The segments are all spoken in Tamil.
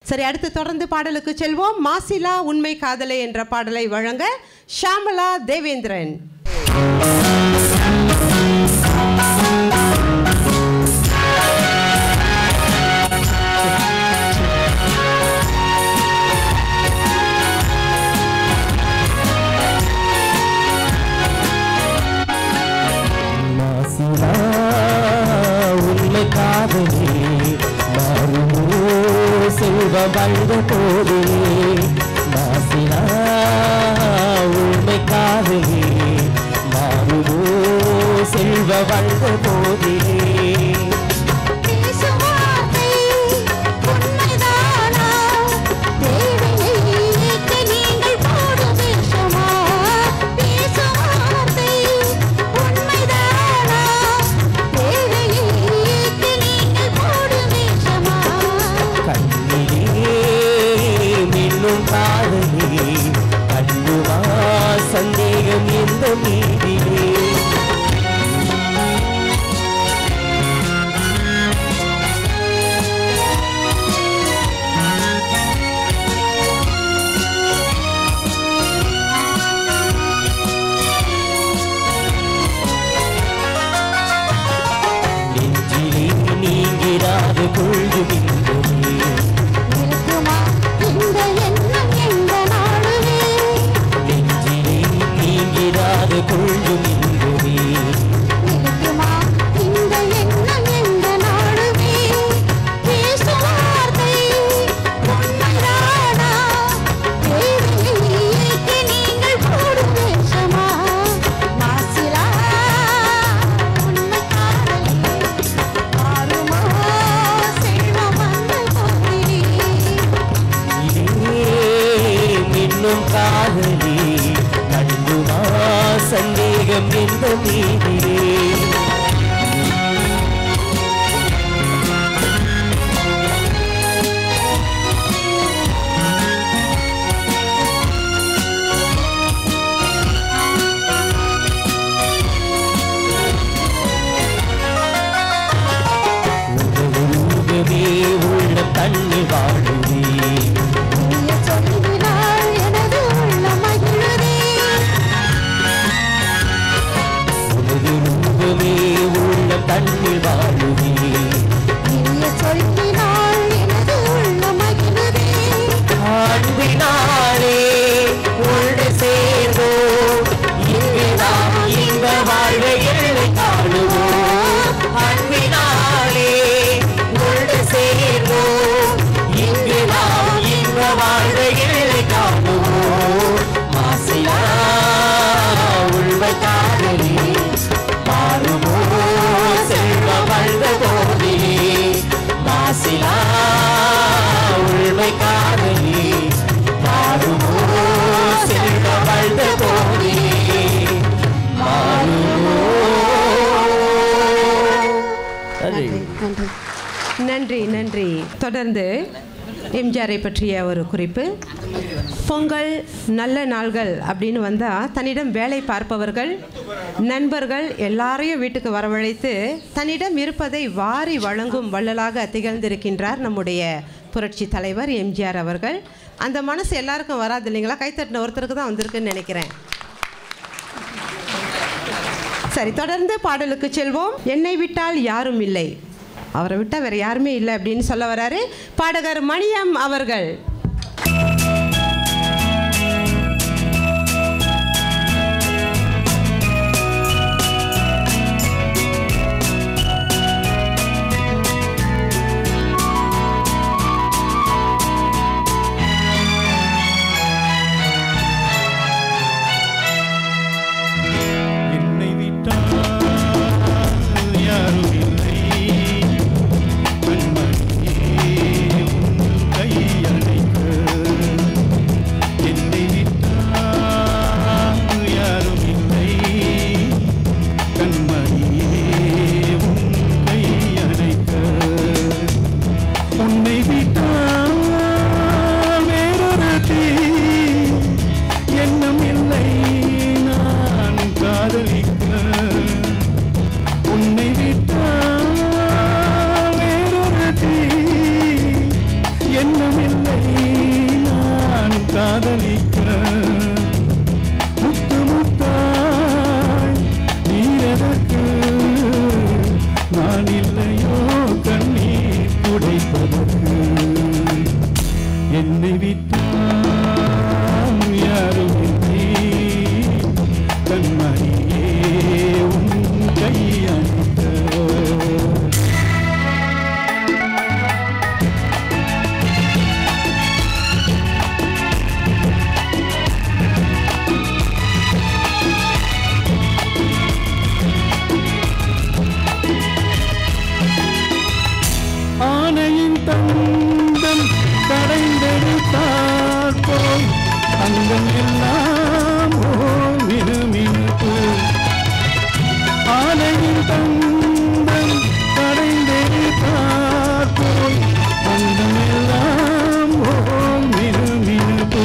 சரி அடுத்து தொடர்ந்து பாடலுக்கு செல்வோம் மாசிலா உண்மை காதலை என்ற பாடலை வழங்க ஷாமலா தேவேந்திரன் மாசிலா உண்மை காதலே மாறுமோ செல்வ வந்த போதே மாசிலா உண்மை காதலே மாறுமோ செல்வ வந்த போதிலே பேசுவார்த்தை உண்மைதானா தேவையை நீக்க நீங்கள் போடும் வேஷமா பேசுவார்த்தை உண்மைதானா தேவையை நீக்க நீங்கள் போடும் வேஷமா கண்ணிலே மின்னும் காதலே கண்ணுவா சந்தேகம் எந்த மீதிலே நெஞ்சிலே நீங்கிறாத கொள்கு பின்புமே இருக்குமா இந்த எண்ணம் எந்த நாளுமே நெஞ்சிலே நீங்கிறாத கொள்கு பின்புமே இருக்குமா இந்த எண்ணம் எந்த நாளுமே பேசுவார்த்தை உண்மைதானா தேவையை நீக்க நீங்கள் போடும் வேஷமா மாசிலா உண்மை காதலே மாறுமா செல்வம் வந்த போதிலே இதே மின்னும் காதலே கண்ணுவா சந்தேகம் எந்த மீதிலே உலகமே உள்ள தண்ணி வாழுவே நீய சொல்லினால் எனது உள்ளம் மகிழுதே உலகமே உள்ள தண்ணி வாழுவே நீய சொல்லினால் எனது உள்ளம் மகிழுதே அன்பினாலே ஒன்று சேர்ந்தோ இங்கு நாம் இந்த வாழ்வை எல்லை காணுவோம் அன்பினாலே ஒன்று சேர்ந்தோ இங்கு நாம் இந்த வாழ்வை எல்லை காணுவோம் மாசிலா உள்வை காதலி மாறுமோ செல்வ வந்த போதிலே மாசிலா உள்வை காதலி மாறுமோ செல்வ வந்த போதிலே மாறுமோ நன்றி நன்றி நன்றி நன்றி தொடர்ந்து எம்ஜிஆரை பற்றிய ஒரு குறிப்பு பொங்கல் நல்ல நாள்கள் அப்படின்னு வந்தால் தன்னிடம் வேலை பார்ப்பவர்கள் நண்பர்கள் எல்லாரையும் வீட்டுக்கு வரவழைத்து தன்னிடம் இருப்பதை வாரி வழங்கும் வள்ளலாக திகழ்ந்திருக்கின்றார் நம்முடைய புரட்சி தலைவர் எம்ஜிஆர் அவர்கள் அந்த மனசு எல்லாருக்கும் வராது இல்லைங்களா கைத்தட்டின ஒருத்தருக்கு தான் வந்திருக்குன்னு நினைக்கிறேன் சரி தொடர்ந்து பாடலுக்கு செல்வோம் என்னை விட்டால் யாரும் இல்லை அவரை விட்டால் வேற யாருமே இல்லை அப்படின்னு சொல்ல வராரு பாடகர் மணியம் அவர்கள் என்னை விட்டால் யாரும் இல்லை கண்மணியே உன் கை அணைக்க கண்மணியே உன் கையணிக்க ஆனையின் தந்தம் கடைந்தெடுத்தார் போல் அங்கம் எல்லாம் ஓர் மினுமினுப்பு ஆனையின் தந்தம் கடைந்தெடுத்தார் போல் அங்கம் எல்லாம் ஓர் மினுமினுப்பு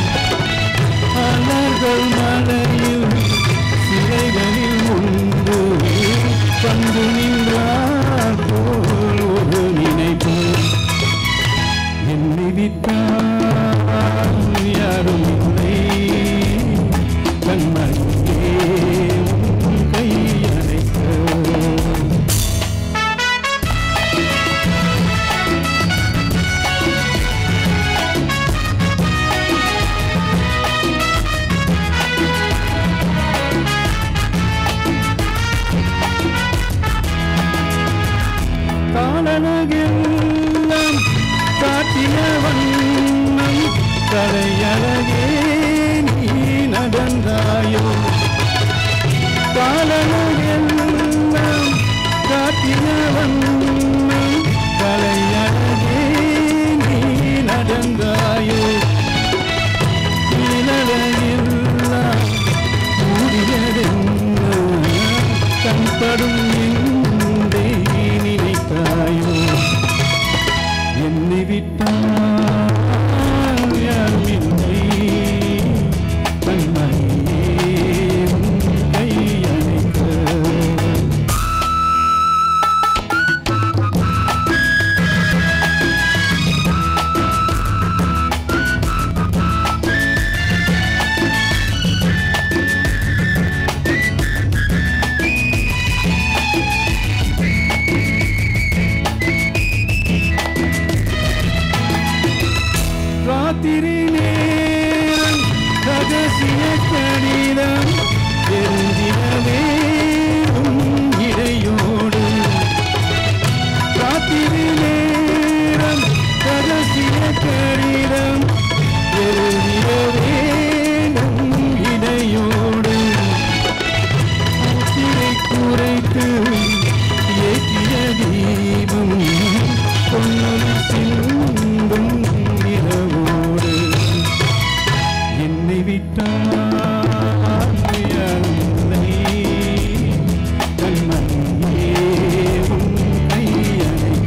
அலர்கள் மலையில் சிறைகளில் முன்பு வந்து நின்றார் போல் ஒரு நினைப்பு என்னை விட்டால் யாரும் இல்லை கண்மணியே உன் கையணைக்க காலனகெல்லாம் காட்டின வண்ணம் கலையழகே நீ நடந்தாயோ காலனகெல்லாம் காட்டின வண்ணம் கலையழகே நீ நடந்தாயோ இளழகெல்லாம் கூடியதென்ன கண்படும் என்றே நினைத்தாயோ என்னை விட்டால் யாரும் இல்லை கண்மணியே உன் கையணைக்க ராத்திரி நேரம் ரகசிய கடிதம் எழுதினவே உன் இடையோடு ராத்திரி நேரம் ரகசிய கடிதம் எழுதினவே உன் இடையோடு சிறை குறைத்து ஏற்றிய தீபம் பொன்னொரு சிந்தும் இரவோடு என்னை விட்டால் யாருமில்லை. கண்மணியே உன் கையணைக்க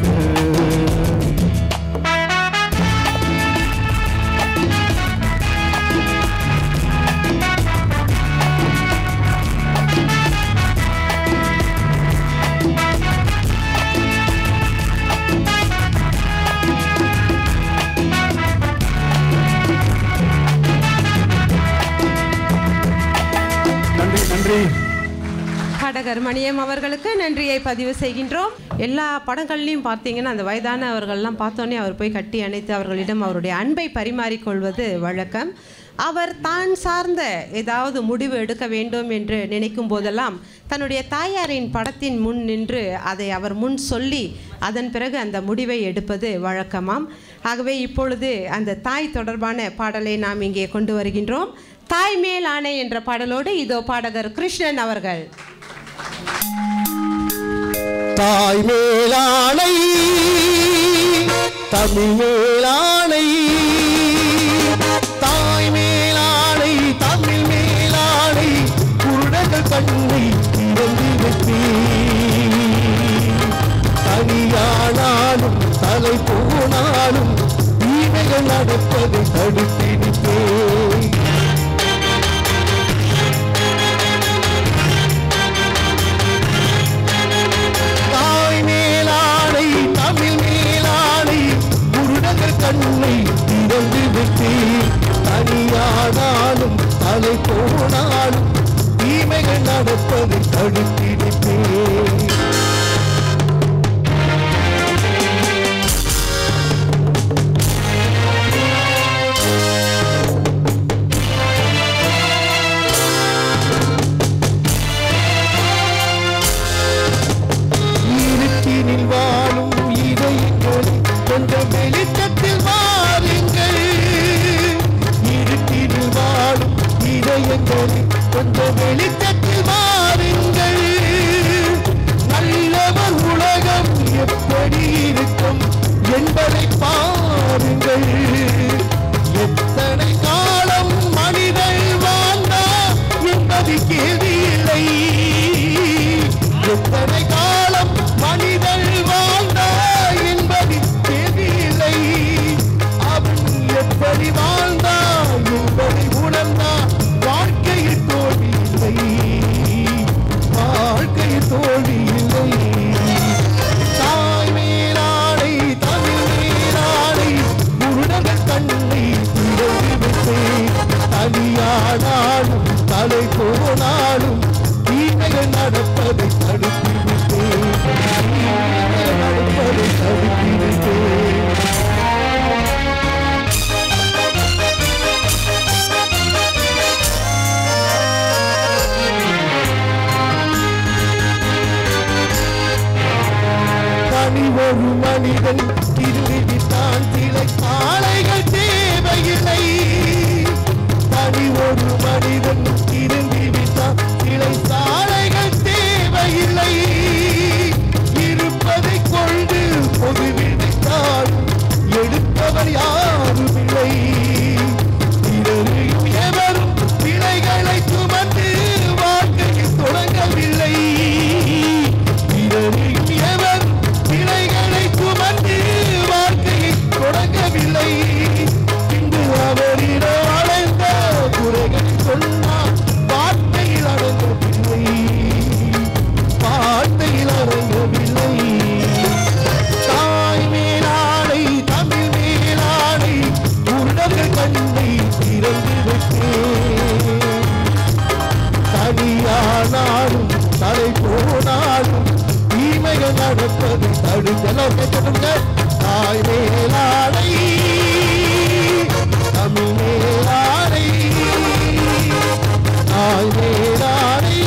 நன்றி நன்றி பாடகர் மணியம் அவர்களுக்கு நன்றியை பதிவு செய்கின்றோம் எல்லா படங்கள்லையும் பார்த்தீங்கன்னா அந்த வயதானவர்கள்லாம் பார்த்தோன்னே அவர் போய் கட்டி அணைத்து அவர்களிடம் அவருடைய அன்பை பரிமாறிக்கொள்வது வழக்கம் அவர் தான் சார்ந்த ஏதாவது முடிவு எடுக்க வேண்டும் என்று நினைக்கும் போதெல்லாம் தன்னுடைய தாயாரின் படத்தின் முன் நின்று அதை அவர் முன் சொல்லி அதன் பிறகு அந்த முடிவை எடுப்பது வழக்கமாம் ஆகவே இப்பொழுது அந்த தாய் தொடர்பான பாடலை நாம் இங்கே கொண்டு வருகின்றோம் தாய் மேல் ஆணை என்ற பாடலோடு இதோ பாடகர் கிருஷ்ணன் அவர்கள் தாய் மேலானை தமிழ் மேலானை தாய் மேலானை தமிழ் மேலானை குருடர்கள் கண்ணை திறந்து வைத்தே தனியானாலும் தலை போனாலும் தீமைகள் நடப்பதை தடுத்திருப்பேன் தாய் மேலானை தமிழ் மேலானை குருடர்கள் கண்ணை திறந்து விட்டு தனியானாலும் தலை போனாலும் தீமைகள் நடப்பதை தடுத்திருப்பேன் எத்தனை காலம் மனிதன் வாழ்ந்தார் என்பது தெரியலை அவன் எப்படி வாழ்ந்தான் என்பதை உணர்ந்தான் வாழ்க்கையில் தோல்வி இல்லை வாழ்க்கையில் தோல்வி இல்லை தாய் மேலாடை தமிழ் மேலாடை முருடர்கள் கண்ணை திறந்து விட்டேன் தனியானாலும் தலை போனாலும் தீமைகள் நடப்பதை தடுத்து விட்டேன் தீமைகள் நடப்பதை தடுத்து விட்டேன் தனி ஒரு மனிதன் திருவிட்டான் சிலை சாலைகள் தேவையில்லை தனி ஒரு மனிதன் திரும்பிவிட்டான் சிலை சாலைகள் தேவையில்லை இருப்பதை கொண்டு பொது விடுத்தால் எடுப்பவர் யாரும் இல்லை பிறரையும் எவரும் பிழைகளை சுமந்து வாழ்க்கையில் தொடங்கவில்லை பிறரையும் எவரும் பிழைகளை சுமந்து வாழ்க்கையை தொடங்கவில்லை இன்று அவரிடம் அடைந்த குறைகளை சொன்னார் வார்த்தையில் அடங்கவில்லை வார்த்தையில் அடங்கவில்லை தாய் மேலாடை தமிழ் மேலாடை உருடர்கள் கண்ணை திறந்து வைத்தேன் தனியானாலும் தலை போனாலும் தீமைகள் நடப்பது தடுக்கலாம் கேட்கணுங்க தாய் மேலாடை தமிழ் மேலாடை தாய் மேலாடை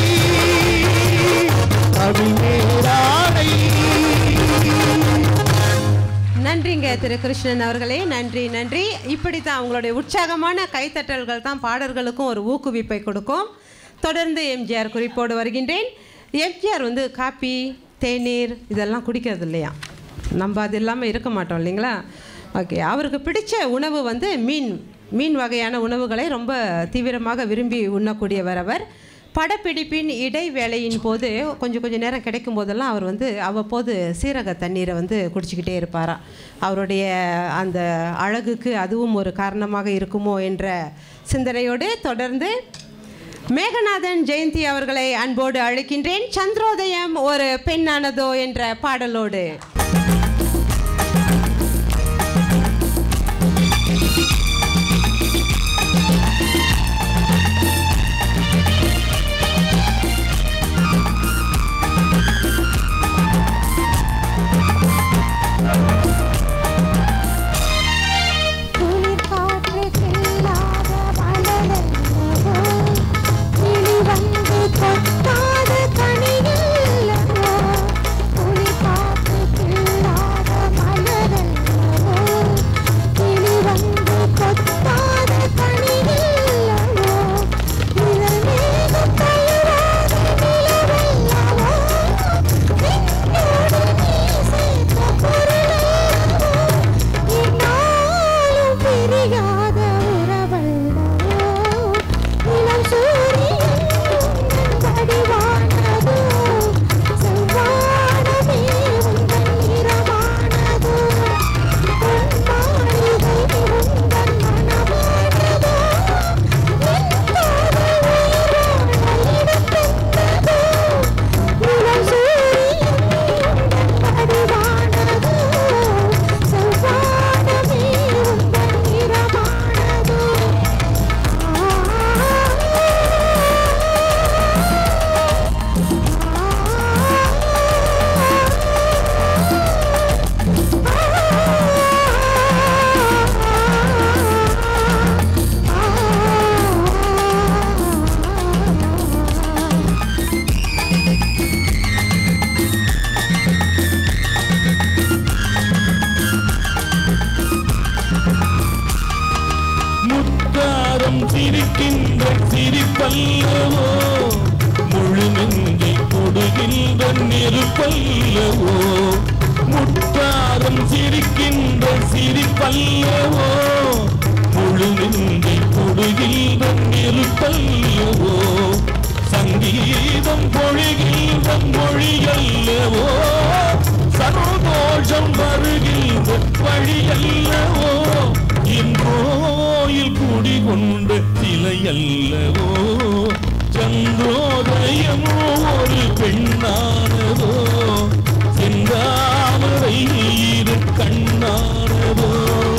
தமிழ் மேலாடை நன்றிங்க திரு கிருஷ்ணன் அவர்களே நன்றி நன்றி இப்படி தான் உங்களுடைய உற்சாகமான கைத்தட்டல்கள் தான் பாடல்களுக்கும் ஒரு ஊக்குவிப்பை கொடுக்கும் தொடர்ந்து எம்ஜிஆர் குறிப்போடு வருகின்றேன் எம்ஜிஆர் வந்து காப்பி தேநீர் இதெல்லாம் குடிக்கிறது இல்லையா நம்ம அது இல்லாமல் இருக்க மாட்டோம் இல்லைங்களா ஓகே அவருக்கு பிடிச்ச உணவு வந்து மீன் மீன் வகையான உணவுகளை ரொம்ப தீவிரமாக விரும்பி உண்ணக்கூடியவர் அவர் படப்பிடிப்பின் இடைவேளையின் போது கொஞ்சம் கொஞ்சம் நேரம் கிடைக்கும் போதெல்லாம் அவர் வந்து அவ்வப்போது சீரக தண்ணீரை வந்து குடிச்சிக்கிட்டே இருப்பாராம் அவருடைய அந்த அழகுக்கு அதுவும் ஒரு காரணமாக இருக்குமோ என்ற சிந்தனையோடு தொடர்ந்து மேகநாதன் ஜெயந்தி அவர்களை அன்போடு அழைக்கின்றேன் சந்திரோதயம் ஒரு பெண்ணானதோ என்ற பாடலோடு குளிர் காற்று கில்லாத மலரல்லவோ கிளி வந்து கொட்டாத கனியில்லவோ குளிர் காற்று மொழியல்லவோ சந்தோஷம் வருகின்ற வழியல்லவோ இன்றோயில் குடிகொண்ட சிலையல்லவோ சந்திரோதயமோ ஒரு பெண்ணானதோ செந்தாமரை இரு கண்ணானதோ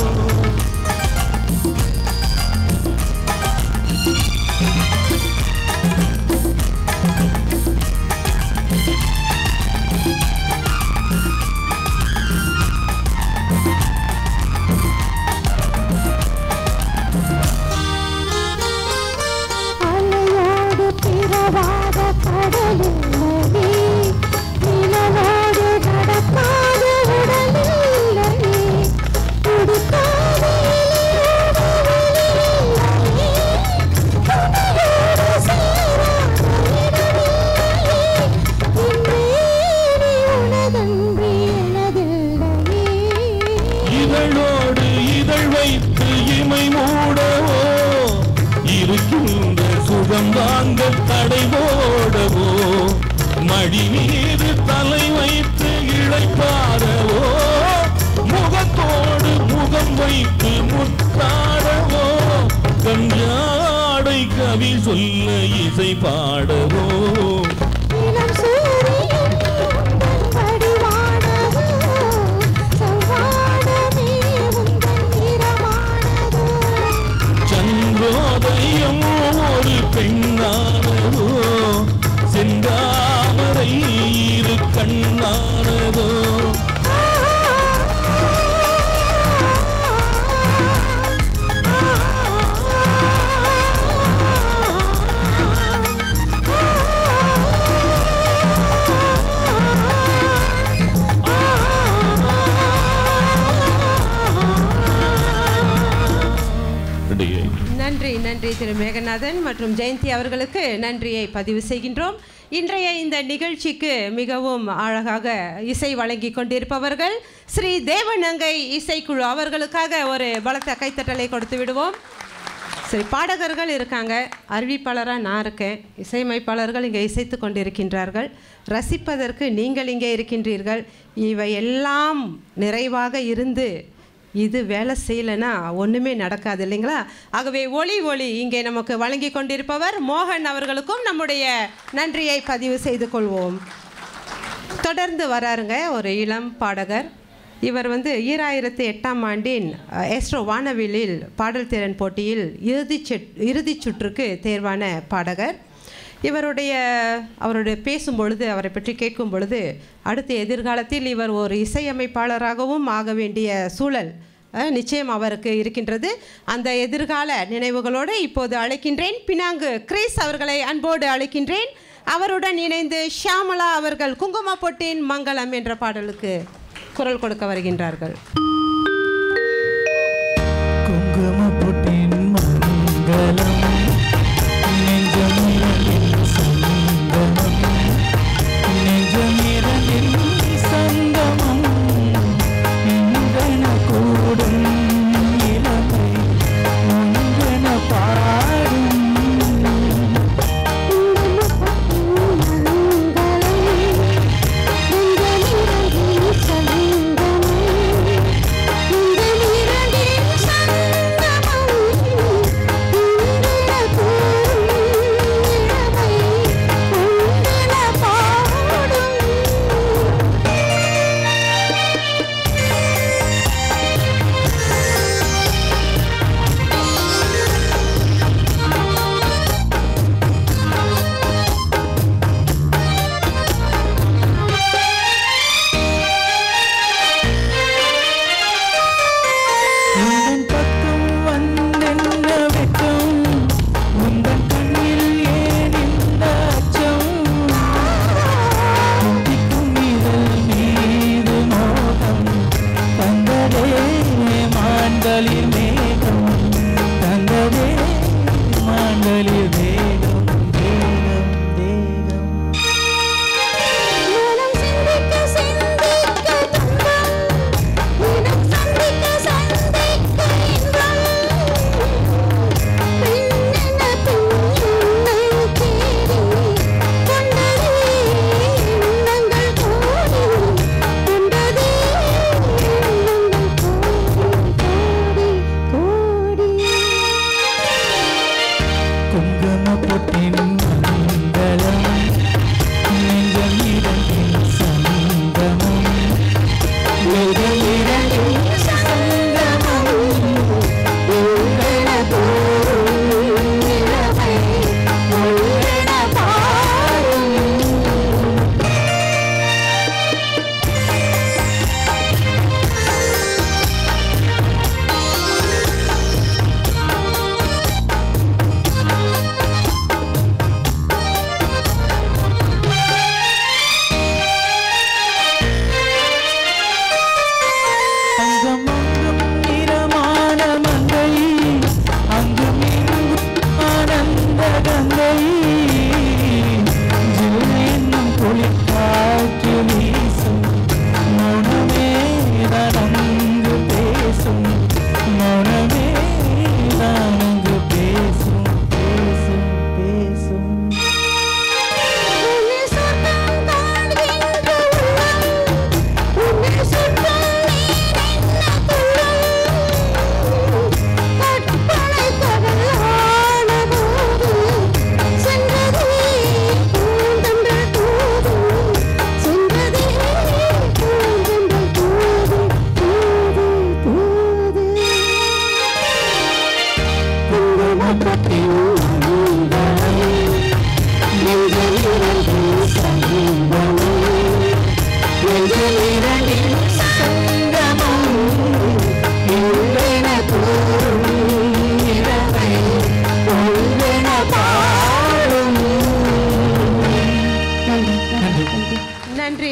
அலையோடு பிறவாத கடலில்லையே நிலவோடு நடக்காத உடலில்லையே துடிக்காத இலையோடு வெளியில்லையே துணையோடு சேராத இடமில்லையே இன்றேறி உனதன்றி எனதில்லையே இதழோடு இதழ் வைத்து இமை மூடவோ இருக்கின்ற சுகம் வாங்க தடை போடவோ மடி மீது தலை வைத்து இழைப்பாரவோ முகத்தோடு முகம் வைத்து முத்தாடவோ கஞ்சாடை கவி சொல்ல இசை பாடவோ இளம் சூரியன் உந்தன் வடிவானதோ செவ்வானமே உந்தன் நிறமானதோ சந்திரோதயம் ஒரு பெண்ணானதோ செந்தாமரை இரு கண்ணானதோ ரெடியே நன்றி நன்றி திரு மேகநாதன் மற்றும் ஜெயந்தி அவர்களுக்கு நன்றியை பதிவு செய்கின்றோம் இன்றைய இந்த நிகழ்ச்சிக்கு மிகவும் அழகாக இசை வழங்கி கொண்டிருப்பவர்கள் ஸ்ரீ தேவநங்கை இசைக்குழு அவர்களுக்காக ஒரு பலத்த கைத்தட்டலை கொடுத்து விடுவோம் சரி பாடகர்கள் இருக்காங்க அறிவிப்பாளராக நான் இருக்கேன் இசையமைப்பாளர்கள் இங்கே இசைத்து கொண்டிருக்கின்றார்கள் ரசிப்பதற்கு நீங்கள் இங்கே இருக்கின்றீர்கள் இவை எல்லாம் நிறைவாக இருந்து இது வேலை செய்யலைன்னா ஒன்றுமே நடக்காது இல்லைங்களா ஆகவே ஒளி ஒளி இங்கே நமக்கு வழங்கி கொண்டிருப்பவர் மோகன் அவர்களுக்கும் நம்முடைய நன்றியை பதிவு செய்து கொள்வோம் தொடர்ந்து வராருங்க ஒரு இளம் பாடகர் இவர் வந்து ஈராயிரத்தி எட்டாம் ஆண்டின் அஹ், எஸ்ட்ரோ வானவிலில் பாடல் திறன் போட்டியில் இறுதிச் சுற் இறுதிச் சுற்றுக்கு தேர்வான பாடகர் இவருடைய அவருடைய பேசும் பொழுது அவரை பற்றி கேட்கும் பொழுது அடுத்த எதிர்காலத்தில் இவர் ஒரு இசையமைப்பாளராகவும் ஆக வேண்டிய சூழல் அஹ், நிச்சயம் அவருக்கு இருக்கின்றது அந்த எதிர்கால நினைவுகளோடு இப்போது அழைக்கின்றேன் பினாங்கு கிரீஸ் அவர்களை அன்போடு அழைக்கின்றேன் அவருடன் இணைந்து ஷியாமலா அவர்கள் குங்கும பொட்டின் மங்களம் என்ற பாடலுக்கு குரல் கொடுக்க வருகின்றார்கள் குங்குமப்பொட்டின் மங்களம் நெஞ்சமிரலில் சங்கமம் நெஞ்சமிரலில் சங்கமம் இங்கன கூடும் இளமை உங்கன பாடும் மங்களம் நெஞ்சமிரகில் சங்கமம்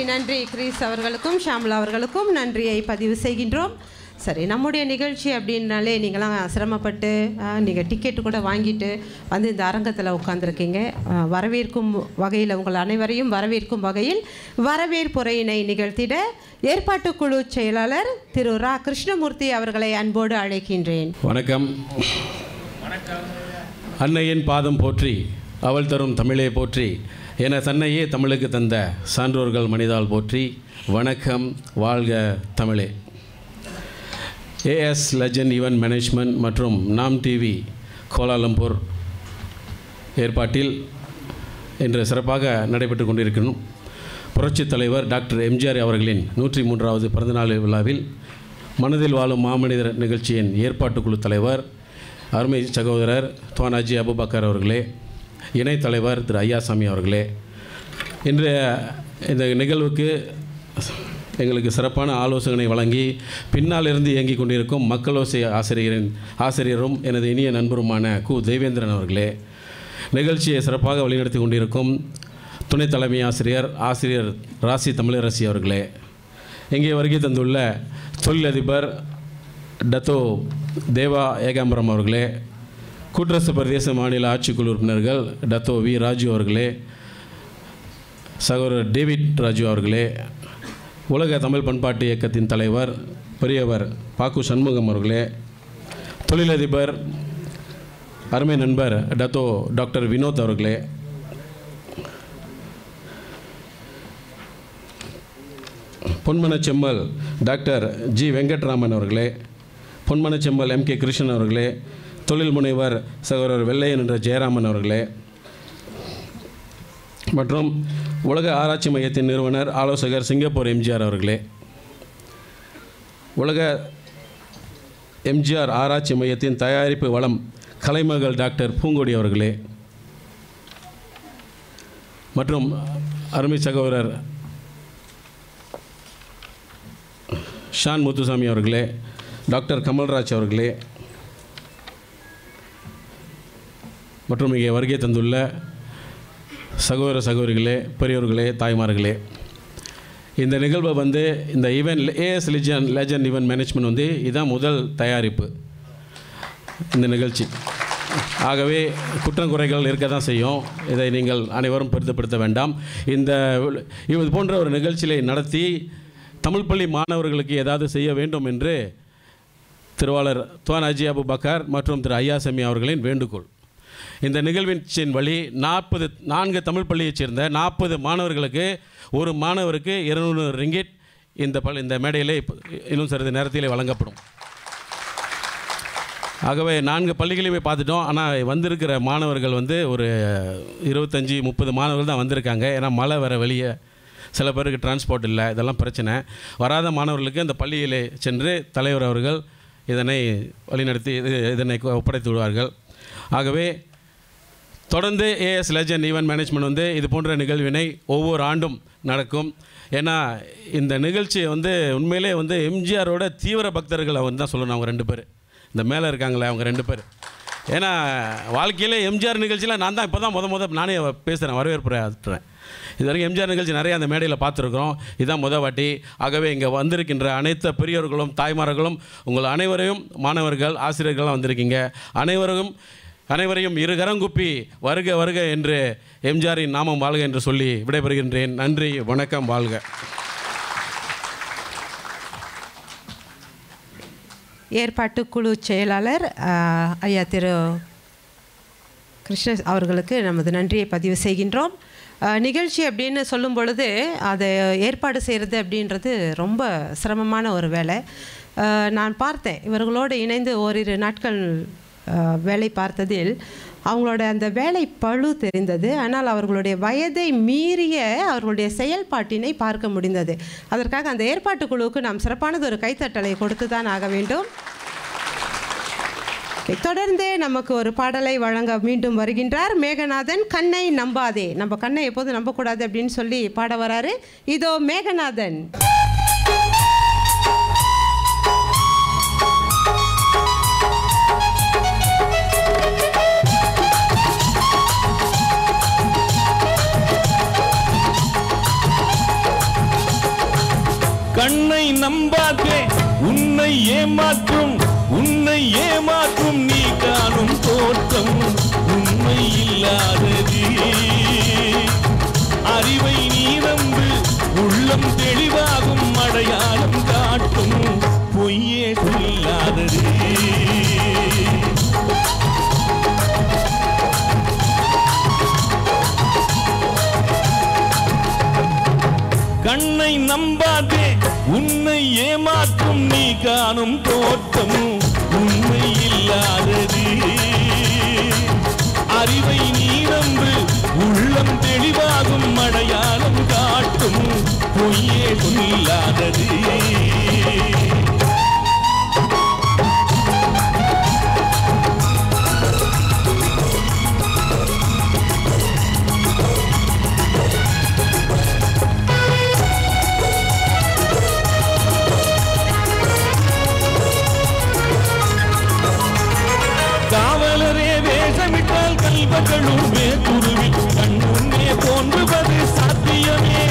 நன்றி கிரீஸ் அவர்களுக்கும் ஷாம்லா அவர்களுக்கும் நன்றியை பதிவு செய்கின்றோம் சரி நம்முடைய நிகழ்ச்சி அப்படின்னாலே நீங்களாம் சிரமப்பட்டு நீங்கள் டிக்கெட்டு கூட வாங்கிட்டு வந்து இந்த அரங்கத்தில் உட்காந்துருக்கீங்க வரவேற்கும் வகையில் உங்கள் அனைவரையும் வரவேற்கும் வகையில் வரவேற்புரையினை நிகழ்த்திட ஏற்பாட்டுக்குழு செயலாளர் திரு ரா கிருஷ்ணமூர்த்தி அவர்களை அன்போடு அழைக்கின்றேன் வணக்கம் அன்னையின் பாதம் போற்றி அவள் தரும் தமிழே போற்றி என தன்னையே தமிழுக்கு தந்த சான்றோர்கள் மனிதால் போற்றி வணக்கம் வாழ்க தமிழே ஏஎஸ் லெஜண்ட் ஈவென்ட் மேனேஜ்மெண்ட் மற்றும் நாம் டிவி கோலாலம்பூர் ஏற்பாட்டில் இன்று சிறப்பாக நடைபெற்று கொண்டிருக்கணும் புரட்சித் தலைவர் டாக்டர் எம்ஜிஆர் அவர்களின் நூற்றி மூன்றாவது பிறந்தநாள் விழாவில் மனதில் வாழும் மாமனிதர் நிகழ்ச்சியின் ஏற்பாட்டுக்குழு தலைவர் அருமை சகோதரர் துவானாஜி அபுபக்கர் அவர்களே இணைத் தலைவர் திரு ஐயாசாமி அவர்களே இன்றைய இந்த நிகழ்வுக்கு எங்களுக்கு சிறப்பான ஆலோசனை வழங்கி பின்னால் இருந்து இயங்கிக் கொண்டிருக்கும் மக்களோசை ஆசிரியரின் ஆசிரியரும் எனது இனிய நண்பருமான கு தேவேந்திரன் அவர்களே நிகழ்ச்சியை சிறப்பாக வழிநடத்தி கொண்டிருக்கும் துணைத் தலைமை ஆசிரியர் ஆசிரியர் ராசி தமிழரசி அவர்களே இங்கே வருகை தந்துள்ள தொழிலதிபர் டத்தோ தேவா ஏகாம்பரம் அவர்களே கூட்டரசு பிரதேச மாநில ஆட்சிக்குழு உறுப்பினர்கள் டத்தோ வி ராஜு அவர்களே சகோதரர் டேவிட் ராஜு அவர்களே உலக தமிழ் பண்பாட்டு இயக்கத்தின் தலைவர் பெரியவர் பாக்கு சண்முகம் அவர்களே தொழிலதிபர் அருமை நண்பர் டத்தோ டாக்டர் வினோத் அவர்களே பொன்மனச் செம்மல் டாக்டர் ஜி வெங்கட்ராமன் அவர்களே பொன்மனச் செம்மல் எம் கே கிருஷ்ணன் அவர்களே தொழில் முனைவர் சகோதரர் வெள்ளையன் என்ற ஜெயராமன் அவர்களே மற்றும் உலக ஆராய்ச்சி மையத்தின் நிறுவனர் ஆலோசகர் சிங்கப்பூர் எம்ஜிஆர் அவர்களே உலக எம்ஜிஆர் ஆராய்ச்சி மையத்தின் தயாரிப்பு வளம் கலைமகள் டாக்டர் பூங்கொடி அவர்களே மற்றும் அருமை சகோதரர் ஷான் முத்துசாமி அவர்களே டாக்டர் கமல்ராஜ் அவர்களே மற்றும் இங்கே வருகை தந்துள்ள சகோதர சகோதரிகளே பெரியோர்களே தாய்மார்களே இந்த நிகழ்வை வந்து இந்த event as legion legend event management வந்து இதுதான் முதல் தயாரிப்பு இந்த நிகழ்ச்சி ஆகவே குற்றம் குறைகள் இருக்க தான் செய்யும் இதை நீங்கள் அனைவரும் பெருத்தப்படுத்த வேண்டாம் இந்த இது போன்ற ஒரு நிகழ்ச்சியை நடத்தி தமிழ் பள்ளி மாணவர்களுக்கு ஏதாவது செய்ய வேண்டும் என்று திருவாளர் துவான் அஜி அபு பக்கர் மற்றும் திரு ஐயாசமி அவர்களின் வேண்டுகோள் இந்த நிகழ்வின் வழி நாற்பது நான்கு தமிழ் பள்ளியைச் சேர்ந்த நாற்பது மாணவர்களுக்கு ஒரு மாணவருக்கு இருநூறு ரிங்கிட் இந்த பள்ளி இந்த மேடையிலே இப்ப- இன்னும் சிறிது நேரத்திலே வழங்கப்படும் ஆகவே நான்கு பள்ளிகளையுமே பார்த்துட்டோம் ஆனால் வந்திருக்கிற மாணவர்கள் வந்து ஒரு இருபத்தஞ்சி முப்பது மாணவர்கள் தான் வந்திருக்காங்க ஏன்னா மழை வர வெளியே சில பேருக்கு டிரான்ஸ்போர்ட் இல்லை இதெல்லாம் பிரச்சனை வராத மாணவர்களுக்கு அந்த பள்ளியிலே சென்று தலைவர் அவர்கள் இதனை வழிநடத்தி இது- இதனை ஒப்படைத்து விடுவார்கள் ஆகவே தொடர்ந்து ஏஎஸ் லெஜண்ட் ஈவெண்ட் மேனேஜ்மெண்ட் வந்து இது போன்ற நிகழ்வினை ஒவ்வொரு ஆண்டும் நடக்கும் ஏன்னா இந்த நிகழ்ச்சி வந்து உண்மையிலே வந்து எம்ஜிஆரோட தீவிர பக்தர்கள் அவங்க தான் சொல்லணும் அவங்க ரெண்டு பேர் இந்த மேலே இருக்காங்களே அவங்க ரெண்டு பேர் ஏன்னா வாழ்க்கையிலே எம்ஜிஆர் நிகழ்ச்சியில் நான் தான் இப்போ தான் முத முத நானே பேசுகிறேன் வரவேற்புரை ஆற்றுறேன் இது வரைக்கும் எம்ஜிஆர் நிகழ்ச்சி நிறைய அந்த மேடையில் பார்த்துருக்குறோம் இதுதான் முத வாட்டி ஆகவே இங்கே வந்திருக்கின்ற அனைத்து பெரியோர்களும் தாய்மார்களும் உங்கள் அனைவரையும் மாணவர்கள் ஆசிரியர்கள்லாம் வந்திருக்கீங்க அனைவரும் அனைவரையும் இரு கரங்குப்பி வருக வருக என்று எம்ஜிஆரின் நாமம் வாழ்க என்று சொல்லி விடைபெறுகின்றேன் நன்றி வணக்கம் வாழ்க ஏற்பாட்டுக்குழு செயலாளர் ஆஹ், ஐயா திரு கிருஷ்ண அவர்களுக்கு நமது நன்றியை பதிவு செய்கின்றோம் ஆஹ், நிகழ்ச்சி அப்படின்னு சொல்லும் பொழுது அதை ஏற்பாடு செய்கிறது அப்படின்றது ரொம்ப சிரமமான ஒரு வேலை ஆஹ், நான் பார்த்தேன் இவர்களோடு இணைந்து ஓரிரு நாட்கள் ஆஹ், வேலை பார்த்ததில் அவங்களோட அந்த வேலை பழு தெரிந்தது ஆனால் அவர்களுடைய வயதை மீறிய அவர்களுடைய செயல்பாட்டினை பார்க்க முடிந்தது அதற்காக அந்த ஏற்பாட்டுக்குழுவுக்கு நாம் சிறப்பானது ஒரு கைத்தட்டலை கொடுத்து தான் ஆக வேண்டும் தொடர்ந்து நமக்கு ஒரு பாடலை வழங்க மீண்டும் வருகின்றார் மேகநாதன் கண்ணை நம்பாதே நம்ம கண்ணை எப்போதும் நம்பக்கூடாது அப்படின்னு சொல்லி பாட வராரு இதோ மேகநாதன் கண்ணை கண்ணை நம்பாதே உன்னை ஏமாற்றும் உன்னை ஏமாற்றும் நீ காணும் தோற்றம் உண்மை இல்லாதது அறிவை நீ நம்பு உள்ளம் தெளிவாகும் அடையாளம் காட்டும் பொய்யே சொல்லாதது கண்ணை நம்பாதே உன்னை ஏமாற்றும் நீ காணும் தோற்றம் உண்மை இல்லாதது அறிவை நீ நம்பு உள்ளம் தெளிவாகும் அடையாளம் காட்டும் பொய்யே சொல்லாதது காவலரே வேஷமிட்டால் கல்வர்களும் வேத்துருவில் கண்முன்னே தோன்றுவது சாத்தியமே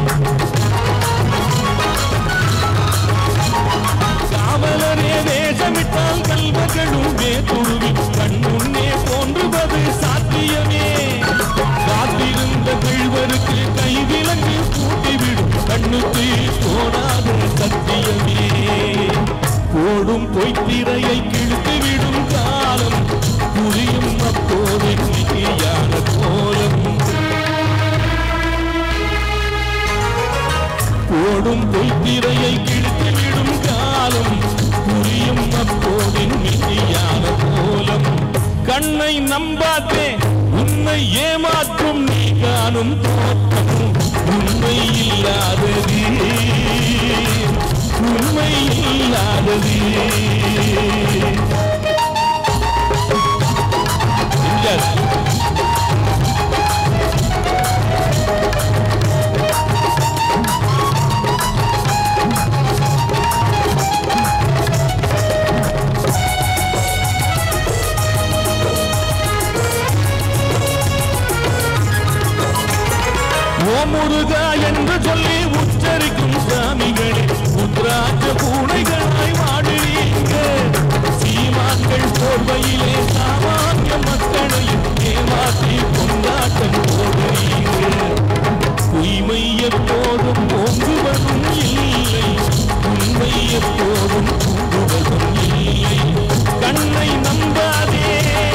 காவலரே வேஷமிட்டால் கல்வர்களும் வேத்துருவில் கண்முன்னே தோன்றுவது சாத்தியமே காத்திருந்த கழ்வருக்கு கைவிலங்கு பூட்டிவிடும் கண்ணுக்கு தோணாத சத்தியமே ஓடும் பொய்த்திரையை கிழித்துவிடும் காலம் புரியும் அப்போது நிலையான கோலம் ஓடும் பொய்த்திரையை கிழித்துவிடும் காலம் புரியும் அப்போது நிலையான கோலம் கண்ணை நம்பாதே உன்னை ஏமாற்றும் நீ காணும் தோற்றம் உண்மை இல்லாதது உண்மை இல்லாதது எம்ஜிஆர். ஓ முருகா என்று சொல்லி உச்சரிக்கும் சாமிகளே உத்ராட்ச பூனைகளாய் வாடுறீங்க சீமான்கள் போர்வையிலே சாமானிய மக்களையும் ஏமாற்றி கொண்டாட்டம் போடுறீங்க உய்மை எப்போதும் ஓங்குவதும் இல்லை உண்மை எப்போதும் கூடுவதும் இல்லை கண்ணை நம்பாதே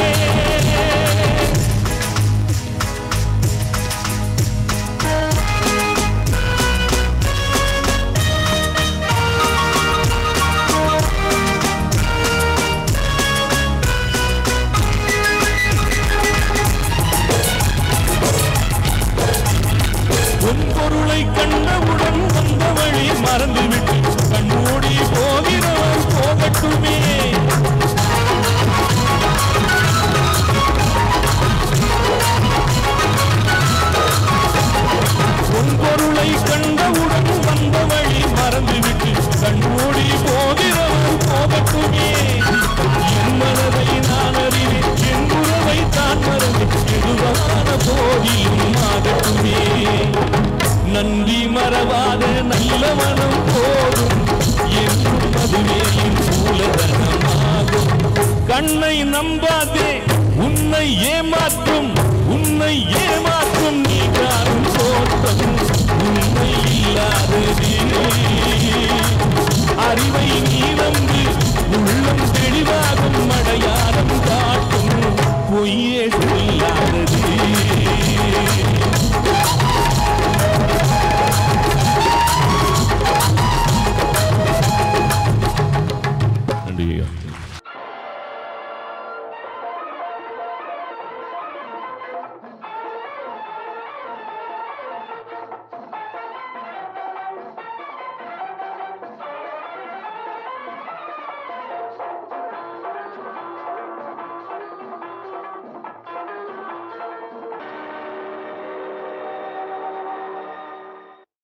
உன் பொருளை கண்டவுடன் வந்த வழி மறந்துவிட்டு கண்மூடி போகிறவர் போகட்டுமே உன் பொருளை கண்டவுடன் வந்த வழி மறந்துவிட்டு கண்மூடி போகிறவர் போகட்டுமே என் மனதை நான் அறிவேன் என் உறவை தான் மறந்து எதுவான போதிலும் ஆகட்டுமே நன்றி மறவாத நல்ல மனம் போதும் என்றும் அதுவே என் மூலதனமாகும் கண்ணை நம்பாதே உன்னை ஏமாற்றும் உன்னை ஏமாற்றும்